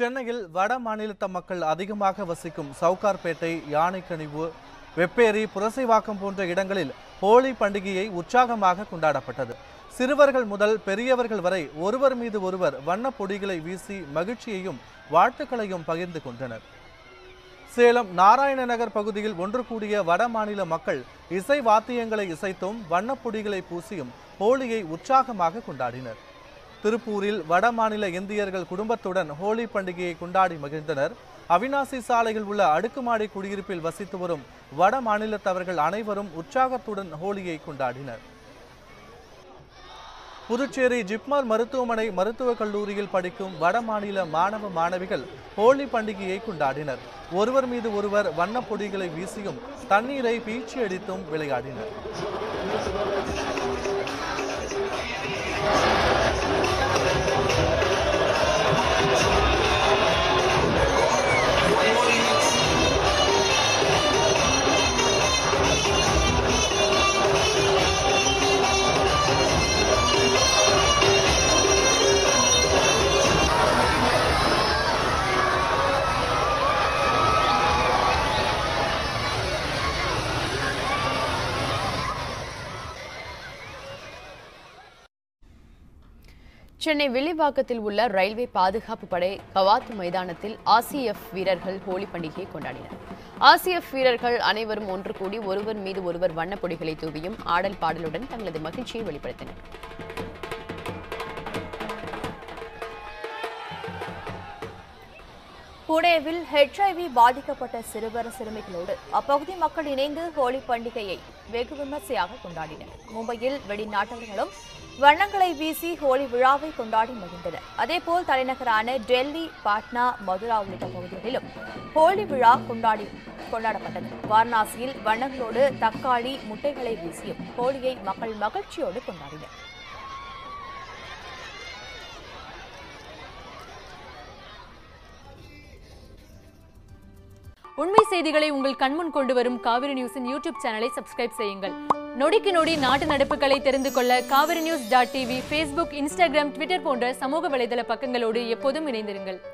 சென்னையில் வட மாநிலத்த மக்கள் அதிகமாக வசிக்கும் சவுகார்பேட்டை யானைக்கனிவு வெப்பேரி புரசைவாக்கம் போன்ற இடங்களில் ஹோலி பண்டிகையை உற்சாகமாக கொண்டாடப்பட்டது சிறுவர்கள் முதல் பெரியவர்கள் வரை ஒருவர் மீது ஒருவர் வண்ணப் பொடிகளை வீசி மகிழ்ச்சியையும் வாழ்த்துக்களையும் பகிர்ந்து கொண்டனர் சேலம் நாராயண நகர் பகுதியில் ஒன்று கூடிய வட மாநில மக்கள் இசை வாத்தியங்களை இசைத்தும் வண்ணப் பொடிகளை பூசியும் ஹோலியை உற்சாகமாக கொண்டாடினர் திருப்பூரில் வட மாநில இந்தியர்கள் குடும்பத்துடன் ஹோலி பண்டிகையை கொண்டாடி மகிழ்ந்தனர் அவினாசி சாலையில் உள்ள அடுக்குமாடி குடியிருப்பில் வசித்து வரும் வட மாநிலத்தவர்கள் அனைவரும் உற்சாகத்துடன் ஹோலியை கொண்டாடினர் புதுச்சேரி ஜிப்மர் மருத்துவமனை மருத்துவக் கல்லூரியில் படிக்கும் வட மாநில மாணவ மாணவிகள் ஹோலி பண்டிகையை கொண்டாடினர் ஒருவர் மீது ஒருவர் வண்ணப் பொடிகளை வீசியும் தண்ணீரை பீச்சி அடித்தும் விளையாடினர் சென்னை வில்லிவாக்கத்தில் உள்ள ரயில்வே பாதுகாப்பு படை கவாத் மைதானத்தில் ஆசிஎஃப் வீரர்கள் ஹோலி பண்டிகையை கொண்டாடினர் ஆசிஎஃப் வீரர்கள் அனைவரும் ஒன்று கூடி ஒருவர் மீது ஒருவர் வண்ணப் பொடிகளை தூவியும் ஆடல் பாடலுடன் தங்களது மகிழ்ச்சியை வெளிப்படுத்தினர் புனேவில் ஹெச்ஐவி பாதிக்கப்பட்ட சிறுவர் சிறுமிகளோடு அப்பகுதி மக்கள் இணைந்து ஹோலி பண்டிகையை வெகு விமர்சையாக கொண்டாடினர் மும்பையில் வெளிநாட்டவர்களும் வண்ணங்களை வீசி ஹோலி விழாவை கொண்டாடி மகிழ்ந்தனர் அதேபோல் தலைநகரான டெல்லி பாட்னா மதுரா உள்ளிட்ட பகுதிகளிலும் ஹோலி விழா கொண்டாடி கொண்டாடப்பட்டது வாரணாசியில் வண்ணங்களோடு தக்காளி முட்டைகளை வீசியும் ஹோலியை மக்கள் மகிழ்ச்சியோடு கொண்டாடினர் உண்மை செய்திகளை உங்கள் கண்முன் கொண்டு வரும் காவிரி நியூஸின் யூடியூப் சேனலை சப்ஸ்கிரைப் செய்யுங்கள் நொடிக்கு நொடி நாட்டு நடப்புகளை தெரிந்து கொள்ள Kaveri news dot TV Facebook Instagram Twitter போன்ற சமூக வலைதள பக்கங்களோடு எப்போதும் இணைந்திருங்கள்